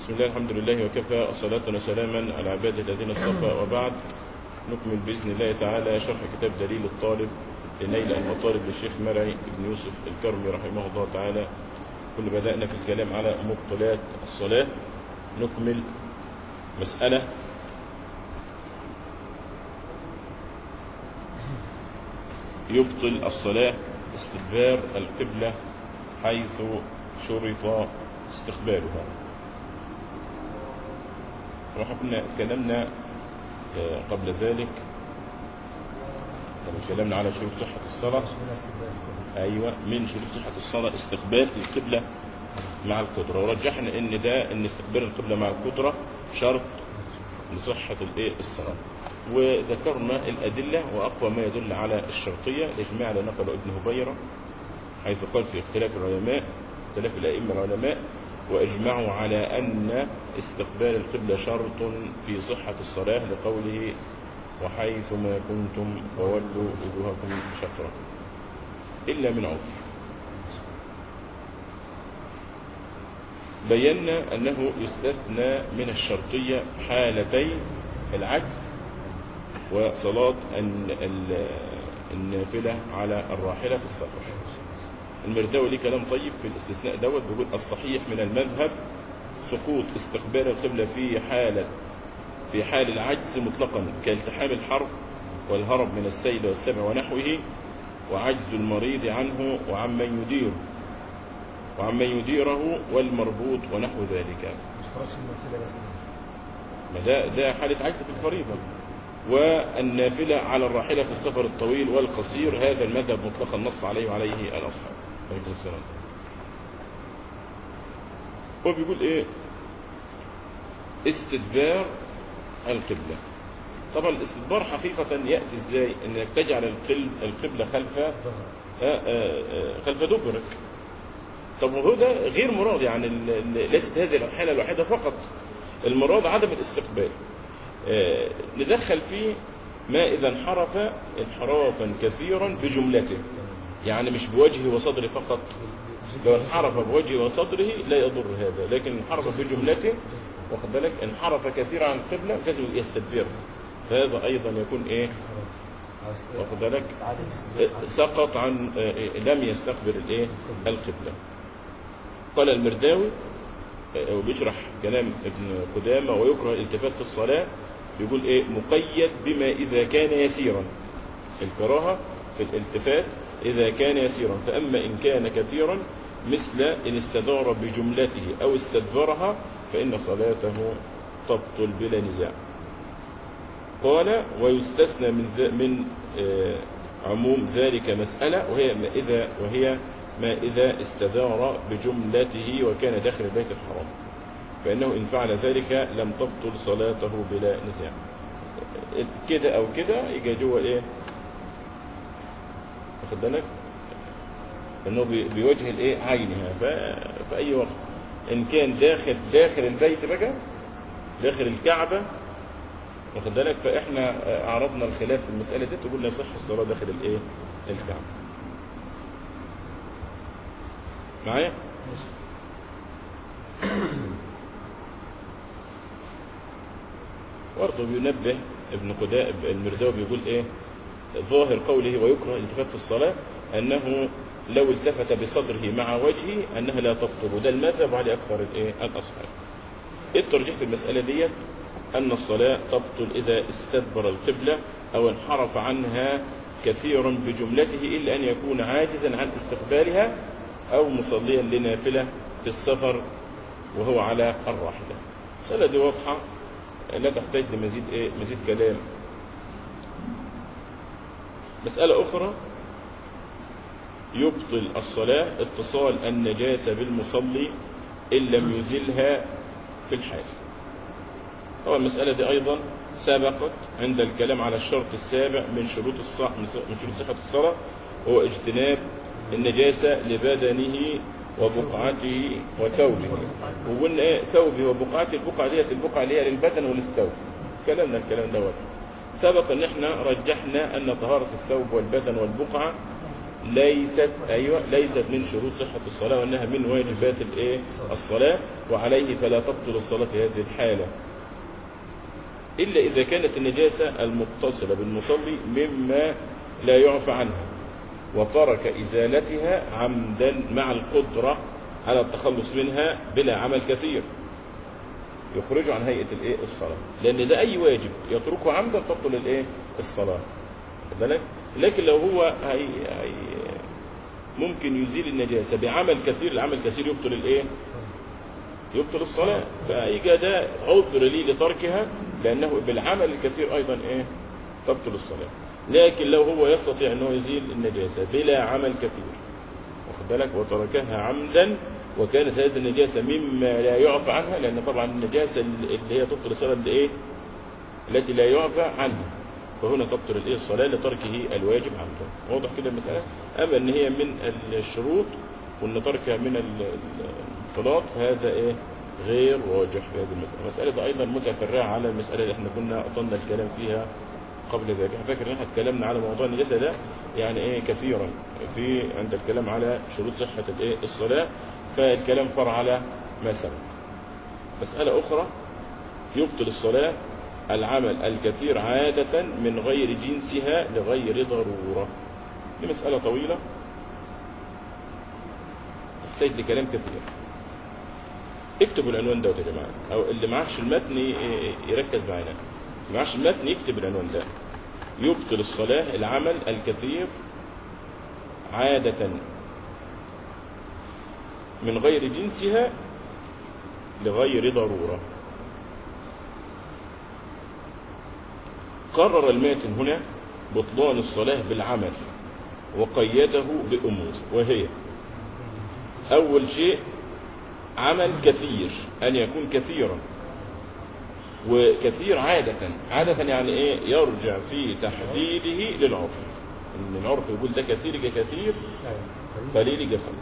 بسم الله الحمد لله وكفى وصلاة وسلاما على عباده الذين اصطفى وبعد نكمل بإذن الله تعالى شرح كتاب دليل الطالب لنيل المطالب للشيخ مرعي بن يوسف الكرمي رحمه الله تعالى كنا بدأنا في الكلام على مبطلات الصلاة نكمل مسألة يبطل الصلاة استدبار القبلة حيث شرط استقبالها وحكنا كلامنا آه، قبل ذلك لما اتكلمنا على شروط صحة الصلاة أيوة من شروط صحة الصلاة استقبال القبلة مع القدرة ورجحنا إن ده إن استقبال القبلة مع القدرة شرط لصحة الإيه الصلاة وذكرنا الأدلة وأقوى ما يدل على الشرطية الإجماع اللي نقله ابن هبيرة حيث قال في اختلاف العلماء اختلاف الأئمة العلماء وأجمعوا على أن استقبال القبلة شرط في صحة الصلاة لقوله وحيث ما كنتم فولوا وجوهكم شطرة إلا من عذر بينا أنه يستثنى من الشرطية حالتي العجز وصلاة ال- ال- النافلة على الراحلة في السفر المرداوي ليه كلام طيب في الاستثناء دوت بيقول الصحيح من المذهب سقوط استقبال القبلة في حالة في حال العجز مطلقا كالتحام الحرب والهرب من السيل والسبع ونحوه وعجز المريض عنه وعمن يديره وعمن يديره والمربوط ونحو ذلك اشتراكش النافلة بس ما ده ده حالة عجز في الفريضة والنافلة على الراحلة في السفر الطويل والقصير هذا المذهب مطلقا نص عليه وعليه الأصحاب عليكم السلام هو بيقول ايه استدبار القبلة طبعا الاستدبار حقيقة يأتي ازاي انك تجعل القل- القبلة خلف ظهر آه، آه، آه، خلف دبرك طب وهو ده غير مراد يعني ال- ال- ليست هذه الحالة الوحيدة فقط المراد عدم الاستقبال آه، ندخل فيه ما إذا انحرف انحرافا كثيرا بجملته يعني مش بوجهه وصدره فقط لو انحرف بوجهه وصدره لا يضر هذا لكن انحرف بجملته واخد بالك انحرف كثيرا عن القبلة لازم يستدبر فهذا أيضا يكون إيه واخد بالك سقط عن لم يستقبل الايه القبلة قال المرداوي آه، وبيشرح كلام ابن قدامة ويكره الالتفات في الصلاة بيقول ايه مقيد بما اذا كان يسيرا الكراهة في الالتفات اذا كان يسيرا فاما ان كان كثيرا مثل ان استدار بجملته او استدبرها فان صلاته تبطل بلا نزاع قال ويستثنى من ذا من آه، عموم ذلك مسألة وهي ما إذا وهي ما إذا استدار بجملته وكان داخل البيت الحرام فإنه إن فعل ذلك لم تبطل صلاته بلا نزاع كده أو كده يجي جوه إيه واخد بالك إنه بي- بيوجه الإيه عينها ف- في أي وقت إن كان داخل داخل البيت بقى داخل الكعبة واخد بالك فاحنا آه، عرضنا الخلاف في المساله دي تقول لا صح الصلاه داخل الايه الكعبه معايا برضه بينبه ابن قداء المرداوي بيقول ايه ظاهر قوله ويكره الالتفات في الصلاه انه لو التفت بصدره مع وجهه انها لا تبطل وده المذهب عليه اكثر الايه الاصحاب ايه الترجيح في المساله ديت أن الصلاة تبطل إذا استدبر القبلة أو انحرف عنها كثيرا بجملته إلا أن يكون عاجزا عن استقبالها أو مصليا لنافلة في السفر وهو على الراحلة الصلاة دي واضحة لا تحتاج لمزيد إيه مزيد كلام مسألة أخرى يبطل الصلاة اتصال النجاسة بالمصلي إن لم يزلها في الحال طبعا المسألة دي أيضا سبقت عند الكلام على الشرط السابع من شروط الصح من شروط صحة الصلاة هو اجتناب النجاسة لبدنه وبقعته وثوبه وقلنا ايه ثوبه وبقعته البقعة ديت البقعة اللي هي للبدن وللثوب كلامنا الكلام دوت سبق ان احنا رجحنا ان طهارة الثوب والبدن والبقعة ليست ايوه ليست من شروط صحه الصلاه وانها من واجبات الايه الصلاه وعليه فلا تبطل الصلاه في هذه الحاله الا اذا كانت النجاسه المتصله بالمصلي مما لا يعفى عنها وترك ازالتها عمدا مع القدره على التخلص منها بلا عمل كثير يخرجه عن هيئه الايه الصلاه لان ده اي واجب يتركه عمدا تبطل الايه الصلاه خد بالك لكن لو هو هي هي ممكن يزيل النجاسه بعمل كثير العمل كثير يبطل الايه يبطل الصلاه فيجي ده عذر لي لتركها لانه بالعمل الكثير ايضا ايه تبطل الصلاه لكن لو هو يستطيع انه يزيل النجاسه بلا عمل كثير واخد بالك وتركها عمدا وكانت هذه النجاسه مما لا يعفى عنها لان طبعا النجاسه اللي هي تبطل الصلاه اللي ايه التي لا يعفى عنها فهنا تبطل الايه الصلاه لتركه الواجب عمدا واضح كده المساله اما ان هي من الشروط وان تركها من ال- ال- الانطلاق فهذا ايه غير راجح في هذه المساله المساله دي ايضا متفرعه على المساله اللي احنا كنا اطلنا الكلام فيها قبل ذلك انا فاكر ان احنا اتكلمنا على موضوع النجاسه ده يعني ايه كثيرا في عند الكلام على شروط صحه الايه الصلاه فالكلام فرع على ما سبق مساله اخرى يبطل الصلاه العمل الكثير عادة من غير جنسها لغير ضرورة دي مسألة طويلة تحتاج لكلام كثير اكتبوا العنوان ده يا جماعة أو اللي معهش المتن ي- يركز معانا اللي معهش المتن يكتب العنوان ده يبطل الصلاة العمل الكثير عادة من غير جنسها لغير ضروره قرر الماتن هنا بطلان الصلاة بالعمل وقيده بأمور وهي أول شيء عمل كثير أن يكون كثيرا وكثير عادة عادة يعني إيه يرجع في تحديده للعرف إن العرف يقول ده كثير يجي كثير قليل يجي قليل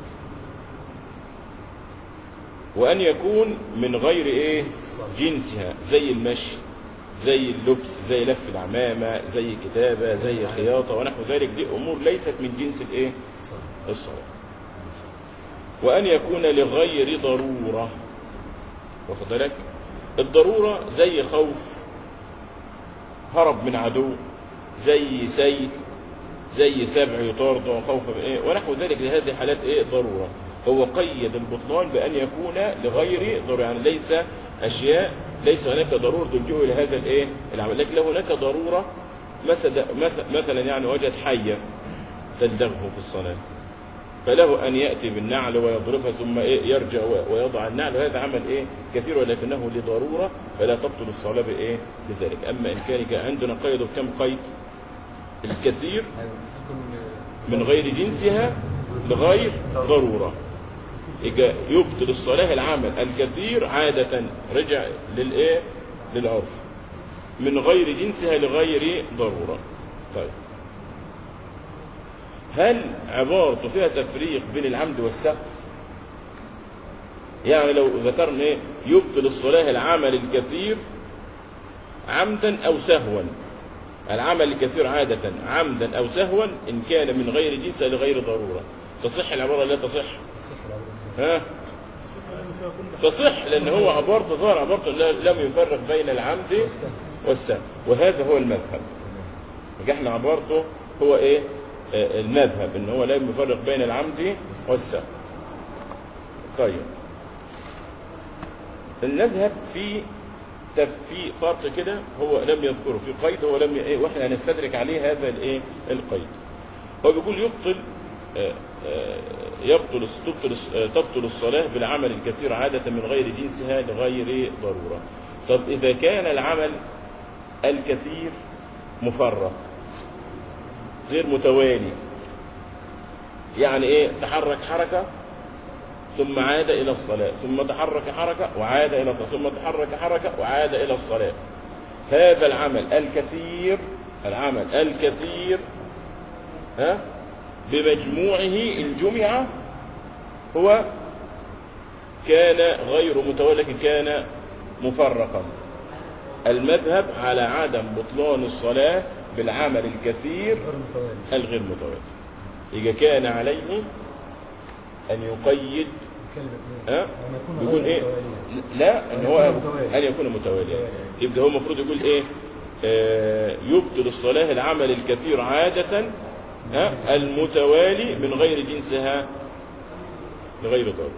وأن يكون من غير إيه جنسها زي المشي زي اللبس زي لف العمامة زي كتابة زي خياطة ونحو ذلك دي أمور ليست من جنس الإيه الصلاة وأن يكون لغير ضرورة واخد بالك الضرورة زي خوف هرب من عدو زي سيل زي سبع يطارد وخوف من ايه ونحو ذلك لهذه حالات ايه ضروره هو قيد البطلان بان يكون لغير ضروره يعني ليس اشياء ليس هناك ضروره تلجئه الى هذا الايه العمل لكن لو هناك ضروره مثلا مثلا يعني وجد حيه تلدغه في الصلاه فله ان ياتي بالنعل ويضربها ثم إيه يرجع ويضع النعل وهذا عمل ايه كثير ولكنه لضروره فلا تبطل الصلاه بايه بذلك اما ان كان عندنا قيد بكم قيد الكثير من غير جنسها لغير ضروره يبقى يبطل الصلاه العمل الكثير عاده رجع للايه للعرف من غير جنسها لغير ضروره طيب هل عبارته فيها تفريق بين العمد والسهو يعني لو ذكرنا ايه يبطل الصلاه العمل الكثير عمدا او سهوا العمل الكثير عادة عمدا أو سهوا إن كان من غير جنسه لغير ضرورة تصح العبارة لا تصح ها تصح لأن هو عبارته ظهر عبارته لم يفرق بين العمد والسهو وهذا هو المذهب احنا عبارته هو ايه آه المذهب ان هو لم يفرق بين العمد والسهو طيب المذهب في في فرق كده هو لم يذكره في قيد هو لم ايه واحنا هنستدرك عليه هذا الايه القيد هو بيقول يبطل آآ آآ يبطل تبطل تبطل الصلاه بالعمل الكثير عاده من غير جنسها لغير ضروره طب اذا كان العمل الكثير مفرق غير متوالي يعني ايه تحرك حركه ثم عاد إلى الصلاة ثم تحرك حركة وعاد إلى الصلاة ثم تحرك حركة وعاد إلى الصلاة هذا العمل الكثير العمل الكثير ها بمجموعه الجمع هو كان غير متولى كان مفرقا المذهب على عدم بطلان الصلاة بالعمل الكثير الغير متوالي يبقى كان عليه أن يقيد كلمة ها أن يكون يقول غير ايه متواليا. لا ان أن هو يكون متوالي. ان يكون متواليا متوالي. يبقى هو المفروض يقول ايه آه يبطل الصلاه العمل الكثير عاده ها المتوالي من غير جنسها لغير ضرر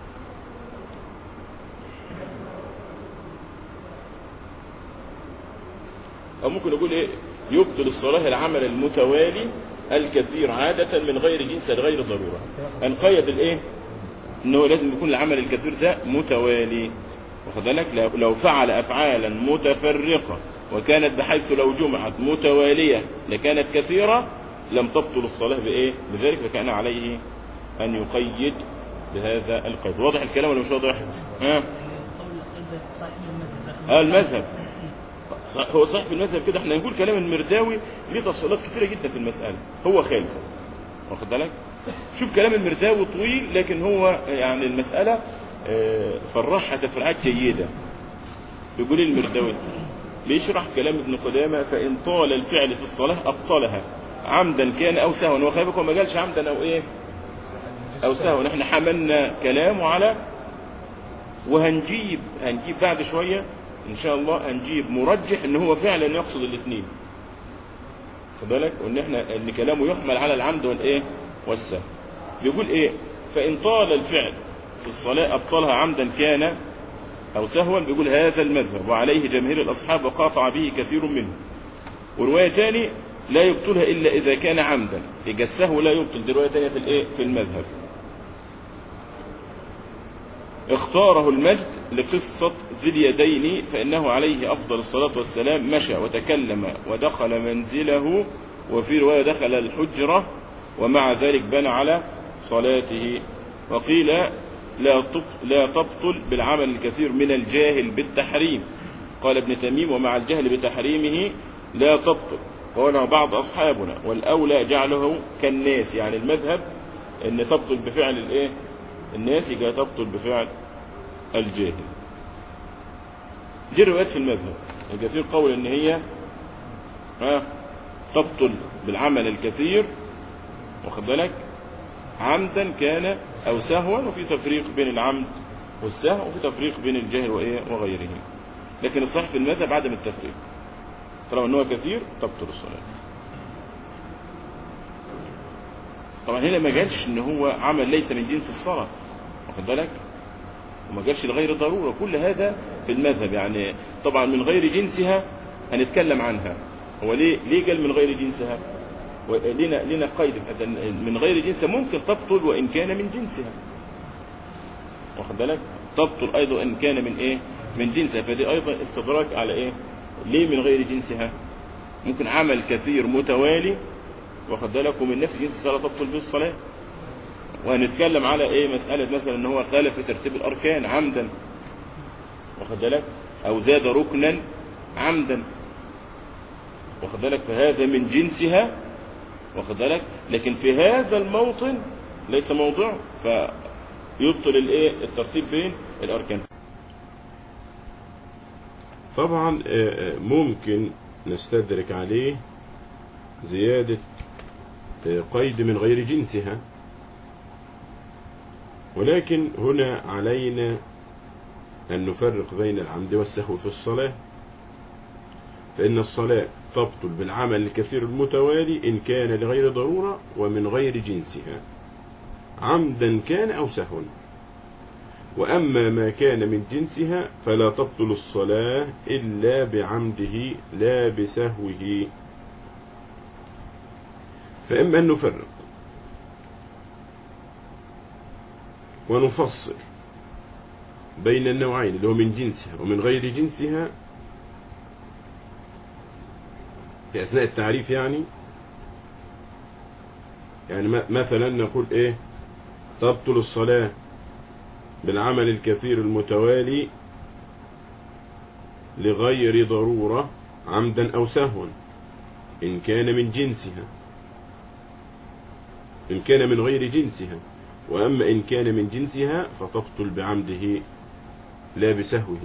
او ممكن نقول ايه يبطل الصلاه العمل المتوالي الكثير عاده من غير جنسها لغير ضروره هنقيد الايه ان هو لازم يكون العمل الكثير ده متوالي واخد بالك لو- لو فعل افعالا متفرقه وكانت بحيث لو جمعت متواليه لكانت كثيره لم تبطل الصلاه بايه بذلك فكان عليه ان يقيد بهذا القيد واضح الكلام ولا مش واضح ها القول الأخير صحيح المذهب اه المذهب صح- هو صحيح في المذهب كده احنا نقول كلام المرداوي ليه تفصيلات كتيره جدا في المساله هو خالفه واخد بالك شوف كلام المرداوي طويل لكن هو يعني المساله آه، فرحها تفريعات جيده يقول إيه المرداوي بيشرح كلام ابن قدامه فان طال الفعل في الصلاه ابطلها عمدا كان او سهوا هو خلي بالك هو ما قالش عمدا او ايه او سهوا نحن حملنا كلامه على وهنجيب هنجيب بعد شويه ان شاء الله هنجيب مرجح ان هو فعلا يقصد الاثنين خد بالك وان احنا ان كلامه يحمل على العمد والايه والسهو بيقول ايه فان طال الفعل في الصلاه ابطلها عمدا كان او سهوا بيقول هذا المذهب وعليه جماهير الاصحاب وقاطع به كثير منهم وروايه تاني لا يبطلها الا اذا كان عمدا يبقى السهو لا يبطل دي روايه تانيه في الايه في المذهب اختاره المجد لقصة ذي اليدين فإنه عليه أفضل الصلاة والسلام مشى وتكلم ودخل منزله وفي رواية دخل الحجرة ومع ذلك بنى على صلاته وقيل لا تب- لا تبطل بالعمل الكثير من الجاهل بالتحريم قال ابن تميم ومع الجهل بتحريمه لا تبطل قاله بعض أصحابنا والأولى جعله كالناس يعني المذهب أن تبطل بفعل الإيه الناس يبقى تبطل بفعل الجاهل دي الروايات في المذهب يبقى في قول ان هي ها تبطل بالعمل الكثير واخد بالك عمدا كان او سهوا وفي تفريق بين العمد والسهو وفي تفريق بين الجهل وايه وغيره لكن الصحيح في المذهب عدم التفريق طالما ان هو كثير تبطل الصلاه طبعا هنا ما قالش ان هو عمل ليس من جنس الصلاه واخد بالك وما قالش لغير ضروره كل هذا في المذهب يعني طبعا من غير جنسها هنتكلم عنها هو ليه ليه قال من غير جنسها ولنا لنا قيد حتى من غير جنسها ممكن تبطل وان كان من جنسها واخد بالك تبطل ايضا ان كان من ايه من جنسها فدي ايضا استدراك على ايه ليه من غير جنسها ممكن عمل كثير متوالي واخد بالك ومن نفس جنس الصلاه تبطل به الصلاه وهنتكلم على ايه مساله مثلا ان هو خالف في ترتيب الاركان عمدا واخد بالك او زاد ركنا عمدا واخد بالك فهذا من جنسها واخد بالك لكن في هذا الموطن ليس موضوع فيبطل الايه الترتيب بين الاركان طبعا آه، آه، ممكن نستدرك عليه زيادة آه، قيد من غير جنسها ولكن هنا علينا أن نفرق بين العمد والسهو في الصلاة فإن الصلاة تبطل بالعمل الكثير المتوالي إن كان لغير ضرورة ومن غير جنسها عمدا كان أو سهوا وأما ما كان من جنسها فلا تبطل الصلاة إلا بعمده لا بسهوه فإما أن نفرق ونفصل بين النوعين اللي هو من جنسها ومن غير جنسها في أثناء التعريف يعني يعني م- مثلا نقول إيه تبطل الصلاة بالعمل الكثير المتوالي لغير ضرورة عمدا أو سهوا إن كان من جنسها إن كان من غير جنسها وأما إن كان من جنسها فتبطل بعمده لا بسهوه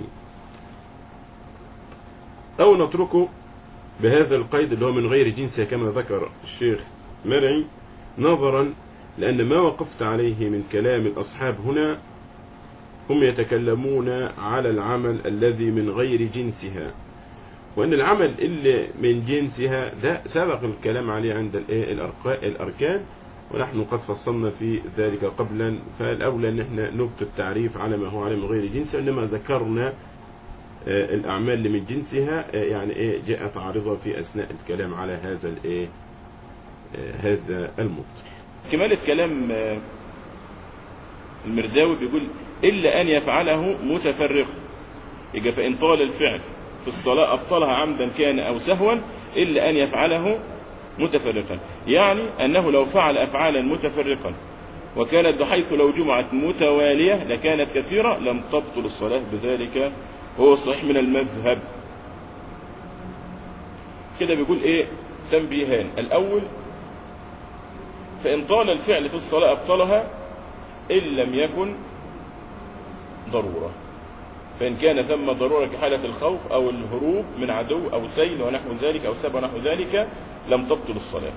أو نتركه بهذا القيد اللي هو من غير جنسها كما ذكر الشيخ مرعي نظرا لأن ما وقفت عليه من كلام الأصحاب هنا هم يتكلمون على العمل الذي من غير جنسها وأن العمل اللي من جنسها ده سبق الكلام عليه عند الإيه؟ الأرقاء- الأركان ونحن قد فصلنا في ذلك قبلا فالأولى أن احنا نبقي التعريف على ما هو عليه من غير جنسه إنما ذكرنا آه، الأعمال اللي من جنسها آه، يعني إيه جاءت عارضة في أثناء الكلام على هذا الإيه آه، هذا الموضوع كمالة كلام آه، المرداوي بيقول إلا أن يفعله متفرقا يبقى فإن طال الفعل في الصلاة أبطلها عمدا كان أو سهوا إلا أن يفعله متفرقا يعني أنه لو فعل أفعالا متفرقا وكانت بحيث لو جمعت متوالية لكانت كثيرة لم تبطل الصلاة بذلك وهو الصحيح من المذهب كده بيقول إيه تنبيهان الأول فإن طال الفعل في الصلاة أبطلها إن لم يكن ضرورة فإن كان ثم ضرورة كحالة الخوف أو الهروب من عدو أو سيل ونحو ذلك أو سب ونحو ذلك لم تبطل الصلاة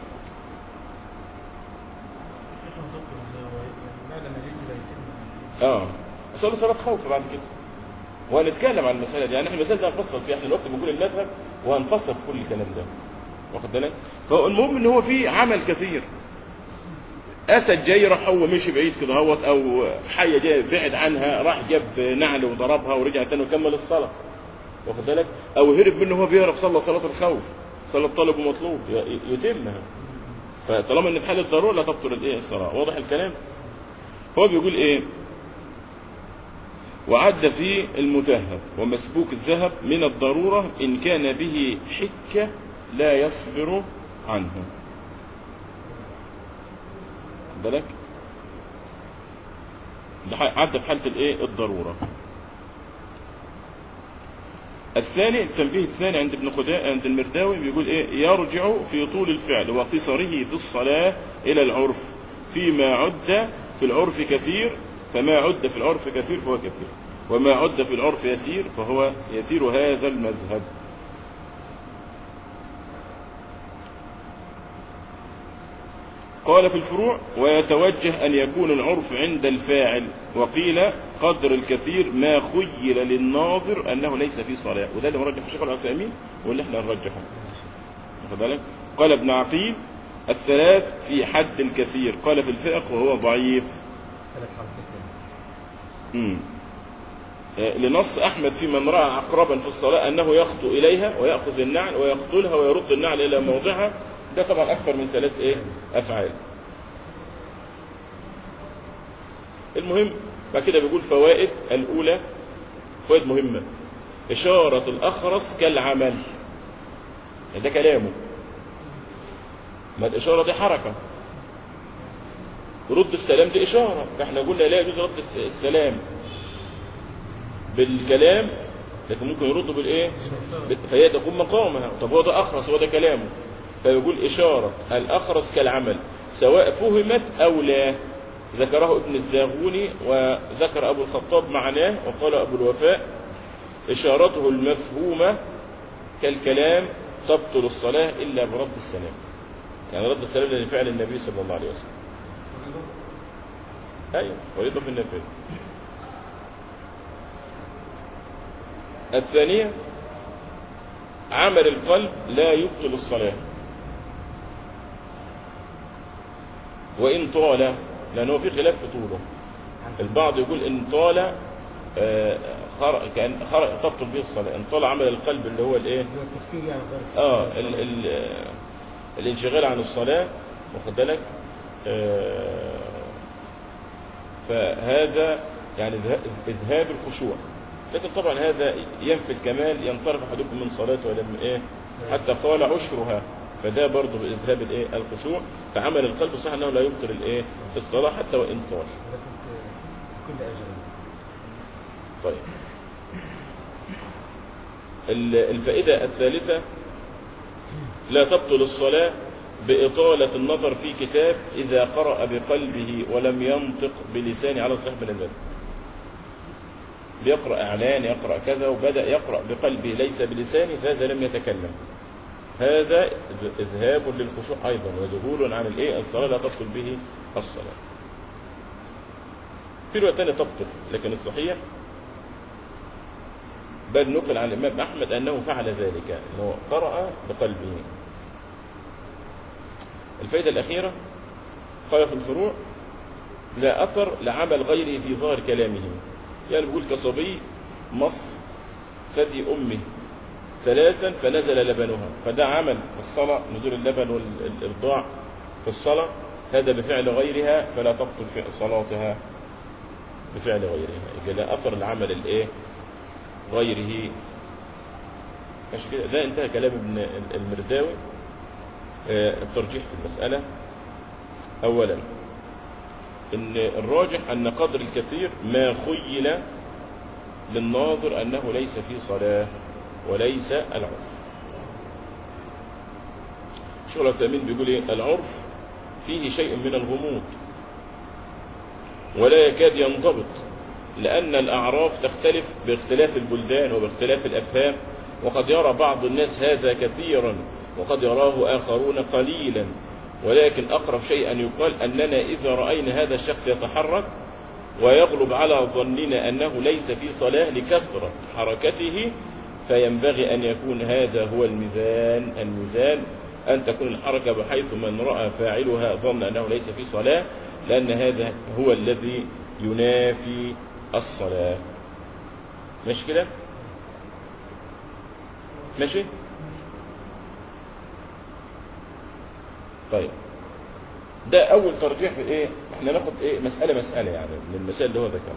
كيف دكتور ازاي هو يعني بعد ما يجي يتم آه أصل صلاة خوف بعد كده وهنتكلم عن المسألة دي يعني احنا المسألة دي هنفصل فيها احنا الوقت بنقول المذهب وهنفصل في كل الكلام ده واخد بالك فالمهم ان هو في عمل كثير اسد جاي راح هو مشي بعيد كده هوت او حيه جاي بعد عنها راح جاب نعل وضربها ورجع تاني وكمل الصلاه واخد بالك او هرب منه هو بيهرب صلى صلاه الخوف صلاه طالب ومطلوب ي- يتمها فطالما ان في حاله ضروره لا تبطل الايه الصلاه واضح الكلام هو بيقول ايه وعد في المذهب ومسبوك الذهب من الضرورة إن كان به حكة لا يصبر عنه خد بالك ده ح- عدى في حالة الايه الضرورة الثاني التنبيه الثاني عند ابن خدا عند المرداوي بيقول ايه يرجع في طول الفعل وقصره في الصلاة إلى العرف فيما عد في العرف كثير فما عد في العرف كثير فهو كثير وما عد في العرف يسير فهو يسير هذا المذهب قال في الفروع ويتوجه أن يكون العرف عند الفاعل وقيل قدر الكثير ما خيل للناظر أنه ليس في صلاة وده اللي مرجح الشيخ العثيمين واللي احنا نرجحه واخد بالك قال ابن عقيل الثلاث في حد الكثير قال في الفقه وهو ضعيف ثلاث حركتين مم. آه، لنص أحمد في من رأى عقربا في الصلاة أنه يخطو إليها ويأخذ النعل ويقتلها ويرد النعل إلى موضعها ده طبعا أكثر من ثلاث إيه أفعال المهم بعد كده بيقول فوائد الأولى فوائد مهمة إشارة الأخرس كالعمل ده كلامه ما الإشارة دي حركة رد السلام دي إشارة فإحنا قلنا لا يجوز رد الس- السلام بالكلام لكن ممكن يرده بالإيه بال- فهي تكون مقامها طب هو ده أخرس هو ده كلامه فيقول إشارة الأخرس كالعمل سواء فهمت أو لا ذكره ابن الزاغوني وذكر أبو الخطاب معناه وقال أبو الوفاء إشارته المفهومة كالكلام تبطل الصلاة إلا برد السلام يعني رد السلام لفعل النبي صلى الله عليه وسلم أيوة فريضة في النفل الثانية عمل القلب لا يبطل الصلاة وإن طال لأنه في خلاف في طوله البعض يقول إن طال آه، خر... كان خر... تبطل به الصلاة إن طال عمل القلب اللي هو الإيه اللي هو التفكير يعني غير الصلاة. اه ال ال آه، الانشغال عن الصلاة واخد بالك آه، فهذا يعني اذه- اذهاب الخشوع لكن طبعا هذا ينفي الكمال ينصرف احدكم من صلاته ولم ايه حتى قال عشرها فده برضه اذهاب الايه الخشوع فعمل القلب صح انه لا يبطل الايه الصلاه حتى وان طال ولكن في كل أجل طيب ال- الفائدة الثالثة لا تبطل الصلاة بإطالة النظر في كتاب إذا قرأ بقلبه ولم ينطق بلسانه على الصحيح من المذهب بيقرأ إعلان يقرأ كذا وبدأ يقرأ بقلبه ليس بلسانه هذا لم يتكلم هذا إذهاب للخشوع أيضا وذهول عن الإيه الصلاة لا تبطل به الصلاة في رواية تانية تبطل لكن الصحيح بل نقل عن الإمام أحمد أنه فعل ذلك أنه قرأ بقلبه الفائدة الأخيرة قال في الفروع لا أثر لعمل غيره في ظاهر كلامه يعني بيقول كصبي مص ثدي أمه ثلاثا فنزل لبنها فده عمل في الصلاة نزول اللبن والإرضاع في الصلاة هذا بفعل غيرها فلا تبطل في صلاتها بفعل غيرها يبقى لا أثر العمل الإيه غيره ماشي كده ده انتهى كلام ابن المرداوي آه، الترجيح في المسألة أولا إن الراجح أن قدر الكثير ما خيل للناظر أنه ليس في صلاة وليس العرف شغل الثامين بيقول إيه العرف فيه شيء من الغموض ولا يكاد ينضبط لأن الأعراف تختلف باختلاف البلدان وباختلاف الأفهام وقد يرى بعض الناس هذا كثيرا وقد يراه آخرون قليلا ولكن أقرب شيء أن يقال أننا إذا رأينا هذا الشخص يتحرك ويغلب على ظننا أنه ليس في صلاة لكثرة حركته فينبغي أن يكون هذا هو الميزان الميزان أن تكون الحركة بحيث من رأى فاعلها ظن أنه ليس في صلاة لأن هذا هو الذي ينافي الصلاة ماشي كده ماشي طيب ده اول ترجيح في ايه احنا ناخد ايه مساله مساله يعني من المسائل اللي هو ذكرها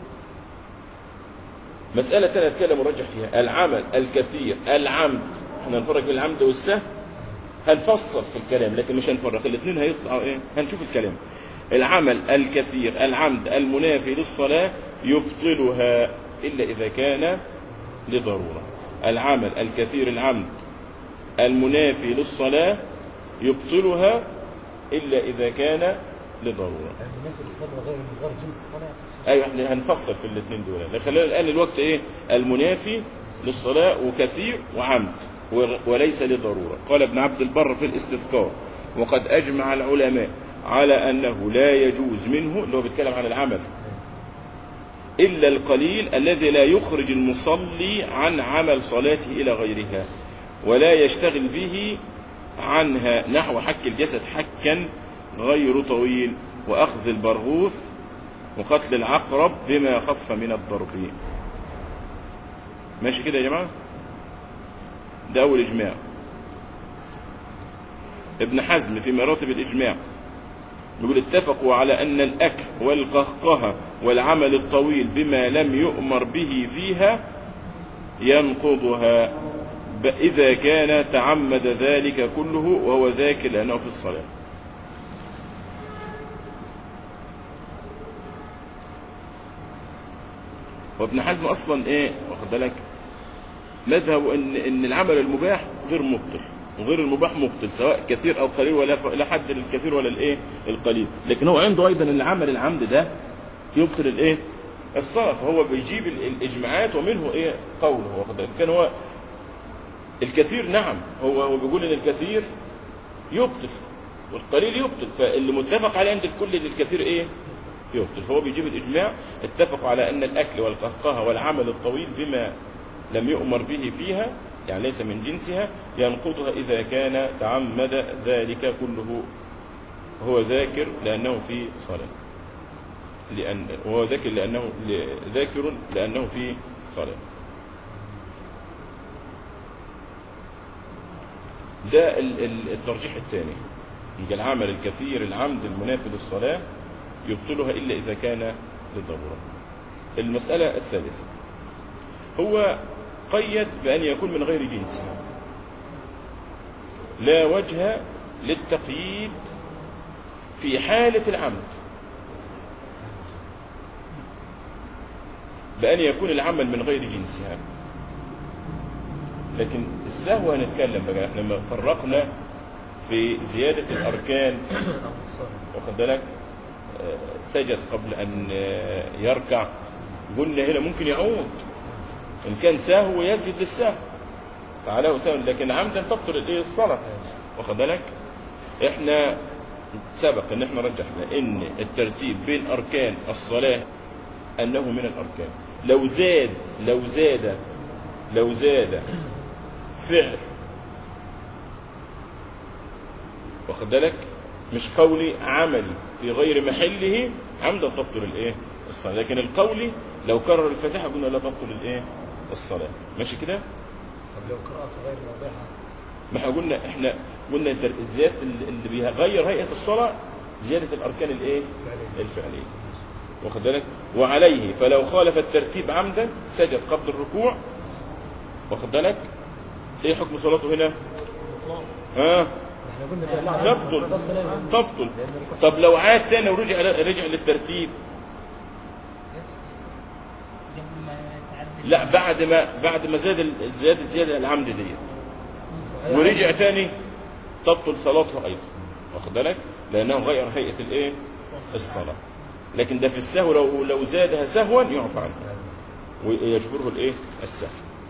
مساله ثانيه نتكلم ونرجح فيها العمل الكثير العمد احنا نفرق بين العمد والسهو هنفصل في الكلام لكن مش هنفرق الاثنين هيطلعوا ايه هنشوف الكلام العمل الكثير العمد المنافي للصلاه يبطلها الا اذا كان لضروره العمل الكثير العمد المنافي للصلاه يبطلها إلا إذا كان لضرورة المنافي للصلاة غير من غير جنس الصلاة أيوة احنا هنفصل في الاثنين دول لكن خلينا الآن الوقت إيه المنافي للصلاة وكثير وعمد و- وليس لضرورة قال ابن عبد البر في الاستذكار وقد أجمع العلماء على أنه لا يجوز منه اللي هو بيتكلم عن العمل إلا القليل الذي لا يخرج المصلي عن عمل صلاته إلى غيرها ولا يشتغل به عنها نحو حك الجسد حكا غير طويل وأخذ البرغوث وقتل العقرب بما خف من الضرب ماشي كده يا جماعة ده أول إجماع ابن حزم في مراتب الإجماع يقول اتفقوا على أن الأكل والقهقهة والعمل الطويل بما لم يؤمر به فيها ينقضها ب- إذا كان تعمد ذلك كله وهو ذاكر لأنه في الصلاة وابن حزم أصلا إيه واخد بالك مذهب إن إن العمل المباح غير مبطل وغير المباح مبطل سواء كثير أو قليل ولا ف- لا حد للكثير ولا الإيه القليل لكن هو عنده أيضا إن العمل العمد ده يبطل الإيه الصلاة فهو بيجيب ال- الإجماعات ومنه إيه قوله واخد بالك كان هو الكثير نعم هو هو بيقول ان الكثير يبطل والقليل يبطل فاللي متفق عليه عند الكل ان الكثير ايه يبطل فهو بيجيب الاجماع اتفقوا على ان الاكل والقهقهه والعمل الطويل بما لم يؤمر به فيها يعني ليس من جنسها ينقضها اذا كان تعمد ذلك كله هو ذاكر لانه في صلاه لان وهو ذاكر لانه ذاكر لانه في صلاه ده ال- ال- الترجيح الثاني يبقى العمل الكثير العمد المنافي للصلاة يبطلها إلا إذا كان للضرورة المسألة الثالثة هو قيد بأن يكون من غير جنسها لا وجه للتقييد في حالة العمد بأن يكون العمل من غير جنسها لكن السهو هنتكلم بقى احنا لما فرقنا في زيادة الأركان أو الصلاة واخد بالك آه، سجد قبل أن آه، يركع قلنا هنا ممكن يعود إن كان سهو يسجد للسهو فعله سهوا لكن عمدا تبطل الايه الصلاه واخد بالك احنا سبق ان احنا رجحنا ان الترتيب بين اركان الصلاه انه من الاركان لو زاد لو زاد لو زاد فعل واخد بالك مش قولي عملي في غير محله عمدا تبطل الايه الصلاه لكن القولي لو كرر الفاتحه قلنا لا تبطل الايه الصلاه ماشي كده طب لو قراءة غير واضحة ما احنا قلنا احنا قلنا التر- الزيادة اللي بيغير هيئة الصلاة زيادة الأركان الايه؟ الفعلية. واخد بالك؟ وعليه فلو خالف الترتيب عمدا سجد قبل الركوع واخد بالك؟ ايه حكم صلاته هنا؟ ها؟ احنا قلنا لا تبطل تبطل أيوة. تبطل لأن الركوع- طب لو عاد تاني ورجع رجع للترتيب قبل ما يتعدل لا بعد ما بعد ما زاد ال- زاد الزيادة العمد ديت ورجع تاني تبطل صلاته ايضا واخد بالك لانه غير هيئه الايه الصلاه لكن ده في السهو لو لو زادها سهوا يعفى عنه ويجبره الايه السهو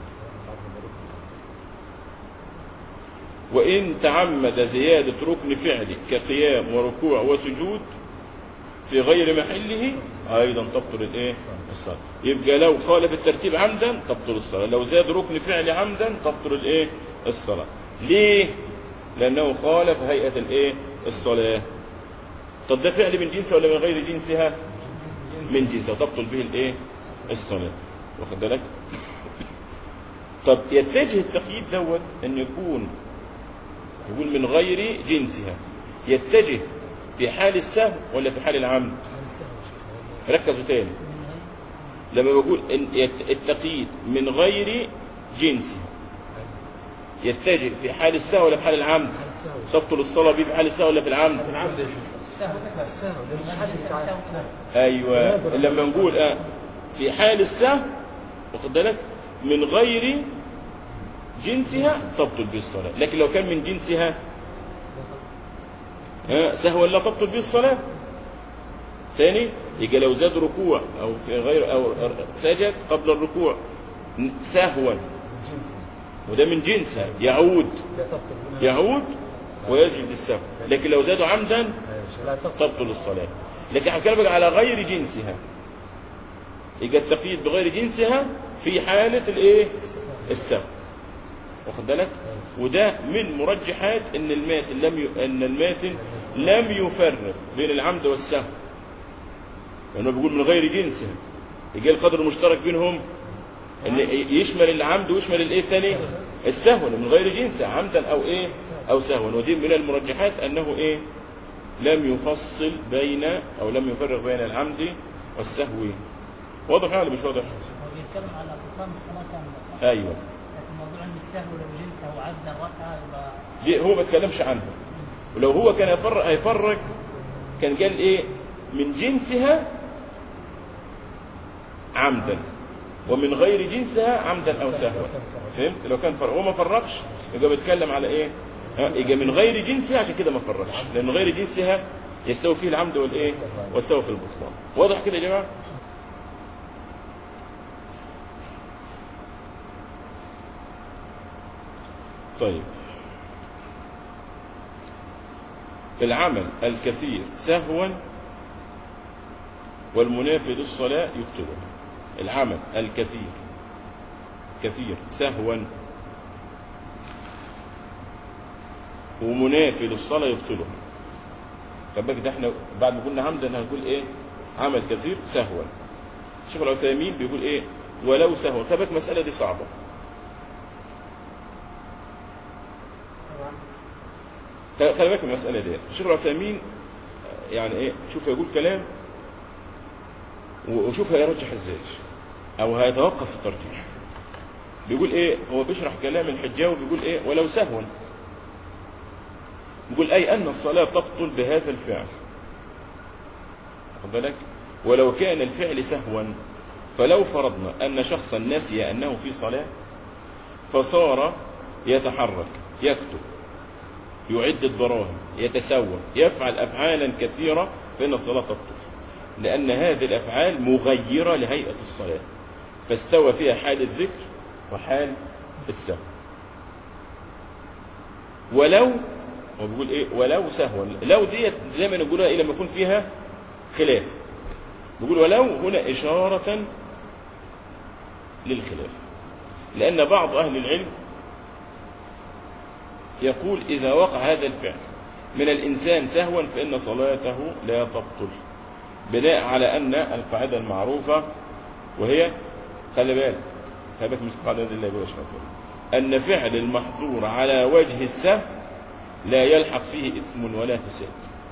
وان تعمد زياده ركن فعل كقيام وركوع وسجود في غير محله ايضا تبطل الايه الصلاه يبقى لو خالف الترتيب عمدا تبطل الصلاه لو زاد ركن فعل عمدا تبطل الايه الصلاه ليه لانه خالف هيئه الايه الصلاه طب ده فعل من جنسها ولا من غير جنسها من جنسها تبطل به الايه الصلاه واخد بالك طب يتجه التقييد دوت ان يكون يقول من غير جنسها يتجه في حال السهو ولا في حال العمد هل السهو يا شيخ؟ ركزوا تاني لما بقول ان يت- التقييد من غير جنسها يتجه في حال السهو ولا في حال العمد هل السهو تبطل الصلاه به في حال السهو ولا في العمد العمد يا شيخ سهو السهو لأن المحل بتاع السهو ايوه لما نقول اه في حال السهو واخد بالك من غير جنسها تبطل به الصلاه لكن لو كان من جنسها ها سهوا لا تبطل به الصلاه ثاني يبقى لو زاد ركوع او في غير او سجد قبل الركوع سهوا الجنسي وده من جنسها يعود لا تبطل يعود ويسجد للسهو لكن لو زادوا عمدا أيوة يا شيخ، لا تبطل تبطل الصلاة لكن احنا بنتكلم على غير جنسها يبقى التقييد بغير جنسها في حالة الايه السهو واخد بالك وده من مرجحات ان الماتن لم ي... ان الماتن لم يفرق بين العمد والسهو لانه بيقول من غير جنسها يجي القدر المشترك بينهم ان يشمل العمد ويشمل الايه الثاني السهو من غير جنسه عمدا او ايه او سهوا ودي من المرجحات انه ايه لم يفصل بين او لم يفرق بين العمد والسهو واضح ولا مش واضح هو بيتكلم على بطلان الصلاة كاملة صح؟ ايوه لكن موضوع ان السهو لو جنسه وعدى الركعة يبقى دي هو ما اتكلمش عنها ولو هو كان يفرق هيفرق كان قال ايه من جنسها عمدا ومن غير جنسها عمدا او سهوا فهمت لو كان فرق هو ما فرقش يبقى بيتكلم على ايه ها، يبقى من غير جنسها عشان كده ما فرقش لان غير جنسها يستوي فيه العمد والايه والسوى في البطلان واضح كده يا جماعه طيب العمل الكثير سهوا والمنافي للصلاة يبطلها العمل الكثير كثير سهوا ومنافي للصلاة يبطلها خد بالك ده احنا بعد ما قلنا عمدا هنقول ايه عمل كثير سهوا الشيخ العثيمين بيقول ايه ولو سهوا خد بالك المسألة دي صعبة خلي بالك من المسألة دي الشيخ العثيمين يعني ايه شوف هيقول كلام وشوف هيرجح ازاي او هيتوقف في الترجيح بيقول ايه هو بيشرح كلام الحجاوي بيقول ايه ولو سهوا بيقول اي ان الصلاة تبطل بهذا الفعل واخد بالك ولو كان الفعل سهوا فلو فرضنا ان شخصا نسي انه في صلاة فصار يتحرك يكتب يعد الدراهم يتسوى يفعل افعالا كثيره فان الصلاه تبطل لان هذه الافعال مغيره لهيئه الصلاه فاستوى فيها حال الذكر وحال السهو ولو هو بيقول ايه ولو سهوا لو ديت دايما نقولها ايه لما يكون فيها خلاف بيقول ولو هنا إشارة للخلاف لأن بعض أهل العلم يقول إذا وقع هذا الفعل من الإنسان سهوا فإن صلاته لا تبطل بناء على أن القاعدة المعروفة وهي خلي بالك خلي بالك مش القاعدة دي اللي يقول أن فعل المحظور على وجه السهو لا يلحق فيه إثم ولا فساد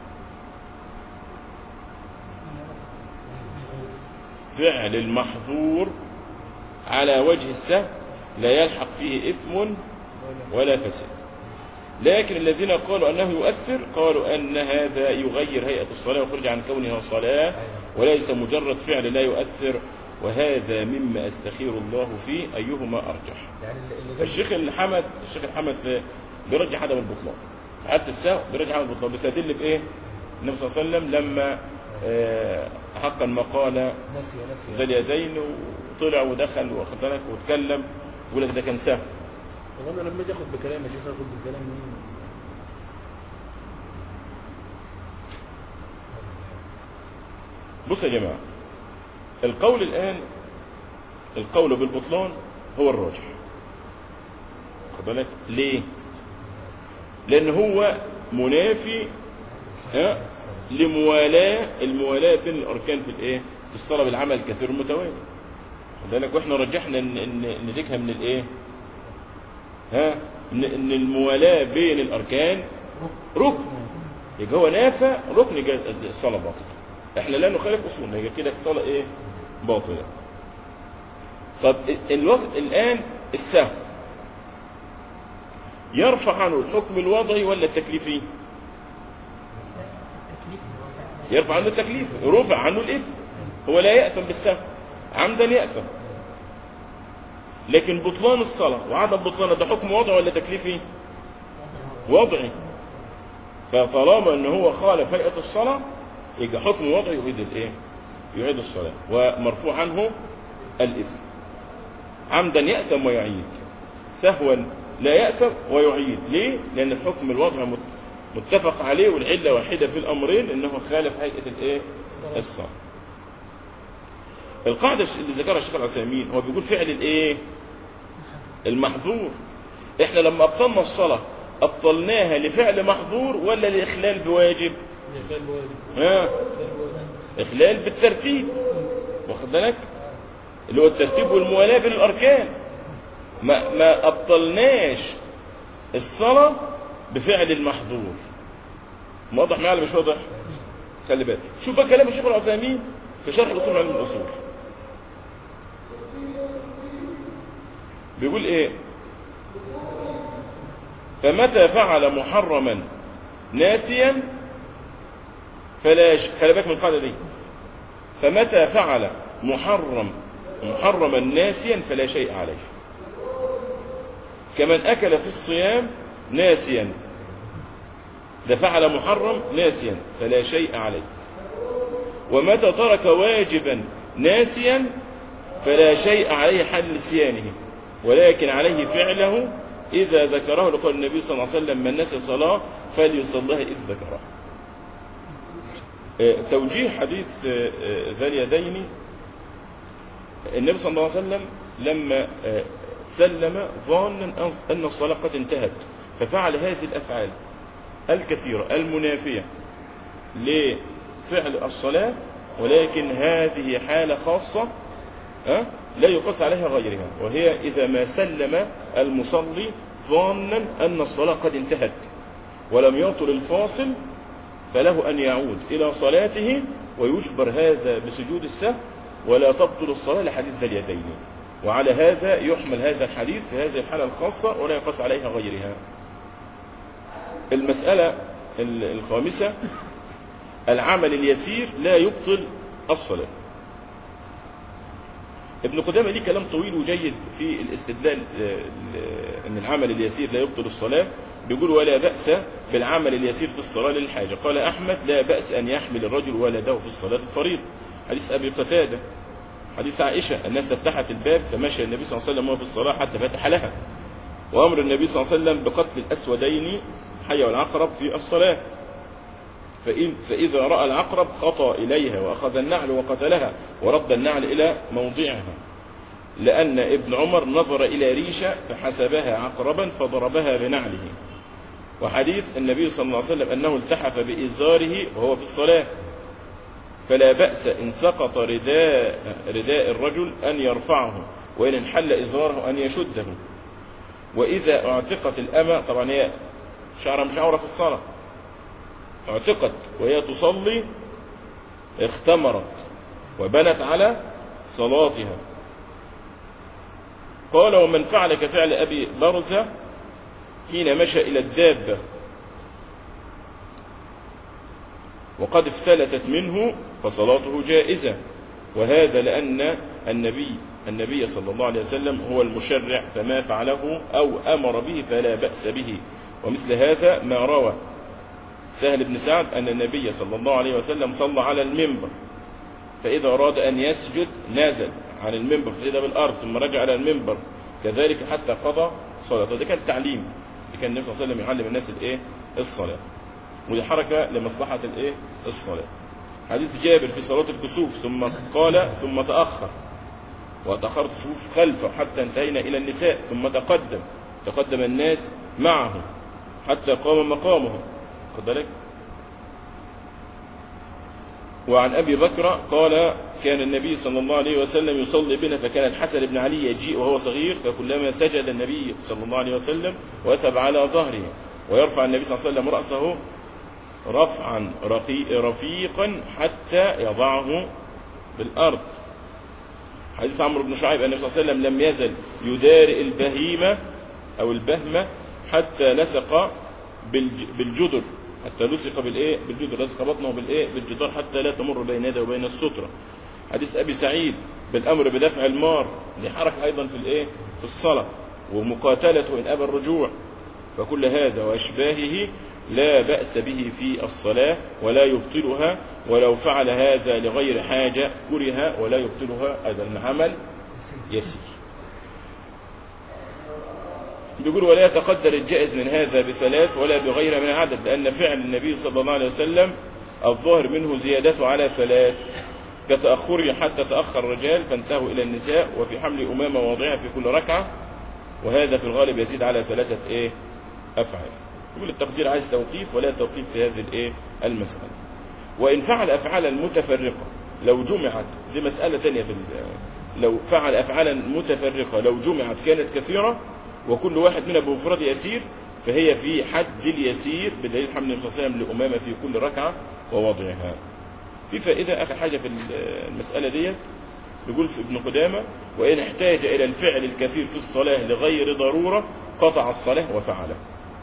فعل المحظور على وجه السهو لا يلحق فيه إثم ولا فساد لكن الذين قالوا أنه يؤثر قالوا أن هذا يغير هيئة الصلاة ويخرج عن كونها صلاة وليس مجرد فعل لا يؤثر وهذا مما أستخير الله فيه أيهما أرجح يعني اللي ده الشيخ الحمد الشيخ الحمد في بيرجح عدم البطلان حتى السهو بيرجح عدم البطلان بيستدل بايه؟ النبي صلى الله عليه وسلم لما آه، حقا ما قال نسي نسي ذا اليدين وطلع ودخل واخد بالك واتكلم يقول لك ده كان سهو والله انا لما اجي اخد بكلام يا شيخ اخد بكلام مين؟ بص يا جماعه القول الان القول بالبطلان هو الراجح خد بالك ليه؟ لان هو منافي ها لموالاه الموالاه بين الاركان في الايه؟ في الصلاه بالعمل الكثير المتوالي خد بالك واحنا رجحنا ان ان نديكها من الايه؟ ها ان ان الموالاه بين الاركان ركن يبقى هو نافى ركن يبقى الصلاه باطله احنا لا نخالف اصولنا يبقى كده الصلاه ايه؟ باطله طب الوقت الان السهو يرفع عنه الحكم الوضعي ولا التكليفي؟ التكليف يرفع عنه التكليف رفع عنه الاثم هو لا يأثم بالسهو عمدا يأثم لكن بطلان الصلاة وعدم بطلانها ده حكم وضعي ولا تكليفي؟ وضعي فطالما ان هو خالف هيئة الصلاة يبقى حكم وضعي يعيد الايه؟ يعيد الصلاة ومرفوع عنه الإثم عمدا يأثم ويعيد سهوا لا يأثم ويعيد ليه؟ لأن الحكم الوضعي مت- متفق عليه والعلة واحدة في الأمرين أنه خالف هيئة الإيه؟ الصلاة القاعدة اللي ذكرها الشيخ العثيمين هو بيقول فعل الإيه؟ المحظور إحنا لما أبطلنا الصلاة أبطلناها لفعل محظور ولا لإخلال بواجب؟ يخال بواجب ها؟ يخال بواجب إخلال بالترتيب واخد بالك؟ اللي هو الترتيب والموالاة بين الأركان ما ما أبطلناش الصلاة بفعل المحظور واضح معايا ولا مش واضح؟ خلي بالك شوف بقى كلام الشيخ العثيمين في شرح الاصول علم الاصول بيقول ايه فمتى فعل محرما ناسيا فلا ش... خلي بالك من القاعده دي فمتى فعل محرم محرما ناسيا فلا شيء عليه كمن اكل في الصيام ناسيا ده فعل محرم ناسيا فلا شيء عليه ومتى ترك واجبا ناسيا فلا شيء عليه حال نسيانه ولكن عليه فعله إذا ذكره لقول النبي صلى الله عليه وسلم من نسي صلاة فليصلها إذ ذكرها آه، توجيه حديث آه، آه، ذا اليدين النبي صلى الله عليه وسلم لما آه، سلم ظانا أن- أن الصلاة قد انتهت ففعل هذه الأفعال الكثيرة المنافية لفعل الصلاة ولكن هذه حالة خاصة ها؟ لا يقاس عليها غيرها وهي إذا ما سلم المصلي ظانا أن الصلاة قد انتهت ولم يطل الفاصل فله أن يعود إلى صلاته ويجبر هذا بسجود السهو ولا تبطل الصلاة لحديث ذا اليدين وعلى هذا يحمل هذا الحديث في هذه الحالة الخاصة ولا يقاس عليها غيرها المسألة ال- الخامسة العمل اليسير لا يبطل الصلاة ابن قدامة ليه كلام طويل وجيد في الاستدلال آه، ل- ان العمل اليسير لا يبطل الصلاة بيقول ولا بأس بالعمل اليسير في الصلاة للحاجة قال أحمد لا بأس أن يحمل الرجل ولده في الصلاة الفريضة حديث أبي قتادة حديث عائشة الناس افتحت الباب فمشى النبي صلى الله عليه وسلم وهو في الصلاة حتى فتح لها وأمر النبي صلى الله عليه وسلم بقتل الأسودين حي والعقرب في الصلاة فإن فإذا رأى العقرب خطى إليها وأخذ النعل وقتلها ورد النعل إلى موضعها لأن ابن عمر نظر إلى ريشة فحسبها عقربا فضربها بنعله وحديث النبي صلى الله عليه وسلم أنه التحف بإزاره وهو في الصلاة فلا بأس إن سقط رداء, رداء الرجل أن يرفعه وإن انحل إزاره أن يشده وإذا اعتقت الأمة طبعا هي شعر مش عورة في الصلاة اعتقت وهي تصلي اختمرت وبنت على صلاتها قال ومن فعل كفعل أبي برزة حين مشى إلى الدابة وقد افتلتت منه فصلاته جائزة وهذا لأن النبي النبي صلى الله عليه وسلم هو المشرع فما فعله أو أمر به فلا بأس به ومثل هذا ما روى سهل بن سعد أن النبي صلى الله عليه وسلم صلى على المنبر فإذا أراد أن يسجد نازل عن المنبر سجد بالأرض ثم رجع إلى المنبر كذلك حتى قضى صلاته ده كان تعليم اللي كان النبي صلى الله عليه وسلم يعلم الناس الايه الصلاة ودي حركة لمصلحة الايه الصلاة حديث جابر في صلاة الكسوف ثم قال ثم تأخر وتأخرت الصفوف خلفه حتى انتهينا إلى النساء ثم تقدم تقدم الناس معه حتى قام مقامه خد بالك وعن أبي بكر قال كان النبي صلى الله عليه وسلم يصلي بنا فكان الحسن بن علي يجيء وهو صغير فكلما سجد النبي صلى الله عليه وسلم وثب على ظهره ويرفع النبي صلى الله عليه وسلم رأسه رفعا رقي رفيقا حتى يضعه بالأرض حديث عمرو بن شعيب أن النبي صلى الله عليه وسلم لم يزل يدارئ البهيمة أو البهمة حتى لصق بالج- بالجدر حتى لصق بالايه بالجدر لصق بطنه بالايه بالجدار حتى لا تمر بين يده وبين الستره حديث ابي سعيد بالامر بدفع المار دي حركه ايضا في الايه في الصلاه ومقاتلته ان ابى الرجوع فكل هذا واشباهه لا باس به في الصلاه ولا يبطلها ولو فعل هذا لغير حاجه كره ولا يبطلها هذا العمل يسير بيقول ولا يتقدر الجائز من هذا بثلاث ولا بغير من عدد لأن فعل النبي صلى الله عليه وسلم الظاهر منه زيادته على ثلاث كتأخره حتى تأخر الرجال فانتهوا إلى النساء وفي حمل أمامة واضعة في كل ركعة وهذا في الغالب يزيد على ثلاثة إيه أفعال يقول التقدير عايز توقيف ولا توقيف في هذه الإيه المسألة وإن فعل أفعالا متفرقة لو جمعت دي مسألة تانية في ال- لو فعل أفعالا متفرقة لو جمعت كانت كثيرة وكل واحد منها بمفرد يسير فهي في حد اليسير بدليل حمل النبي صلى الله عليه وسلم لأمامة في كل ركعة ووضعها في فائدة آخر حاجة في المسألة ديت يقول في ابن قدامة وإن احتاج إلى الفعل الكثير في الصلاة لغير ضرورة قطع الصلاة وفعله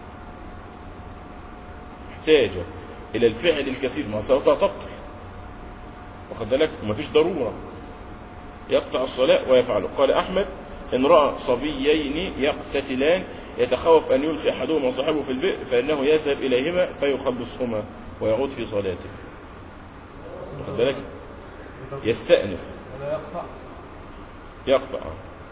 احتاج إلى الفعل الكثير ما صلاتها تبطل واخد بالك ومفيش ضرورة يقطع الصلاة ويفعله قال أحمد إن رأى صبيين يقتتلان يتخوف أن يلقي أحدهما صاحبه في البئر فإنه يذهب إليهما فيخلصهما ويعود في صلاته واخد بالك يستأنف ولا يقطع يقطع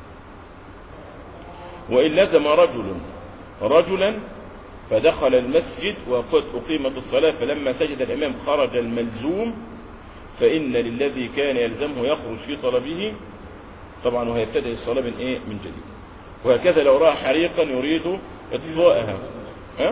وإن لزم رجل رجلا فدخل المسجد وقد أقيمت الصلاة فلما سجد الإمام خرج الملزوم فإن للذي كان يلزمه يخرج في طلبه طبعا وهيبتدئ الصلاة من إيه من جديد وهكذا لو رأى حريقا يريد إطفاءها ها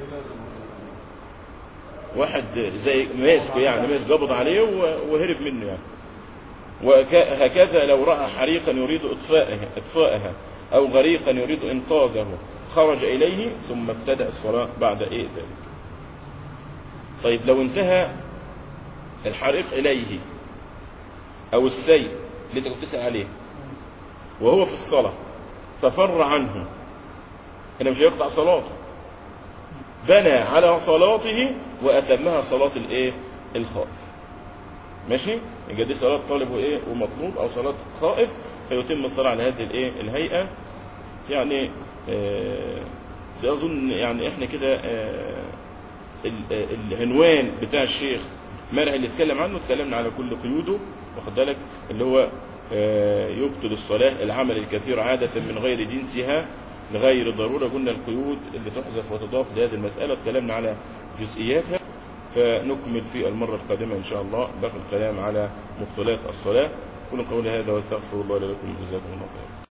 واحد زي ماسكه يعني ماسك قبض عليه و- وهرب منه يعني وهكذا لو رأى حريقا يريد إطفاءها, إطفاءها أو غريقا يريد إنقاذه خرج إليه ثم ابتدأ الصلاة بعد إيه ذلك طيب لو انتهى الحريق إليه أو السيل اللي أنت كنت تسأل عليه وهو في الصلاة ففر عنه هنا مش هيقطع صلاته بنى على صلاته وأتمها صلاة الإيه الخائف ماشي يبقى دي صلاة طالب وإيه ومطلوب أو صلاة خائف فيتم الصلاة على هذه الإيه الهيئة يعني آه ده أظن يعني إحنا كده آه ال- آه، العنوان بتاع الشيخ مرعي اللي اتكلم عنه اتكلمنا على كل قيوده واخد بالك اللي هو آه، يبطل الصلاة العمل الكثير عادة من غير جنسها لغير ضرورة قلنا القيود اللي تحذف وتضاف لهذه المسألة اتكلمنا على جزئياتها فنكمل في المرة القادمة إن شاء الله باقي الكلام على مبطلات الصلاة كل قولي هذا واستغفر الله لي ولكم جزاكم الله خيرا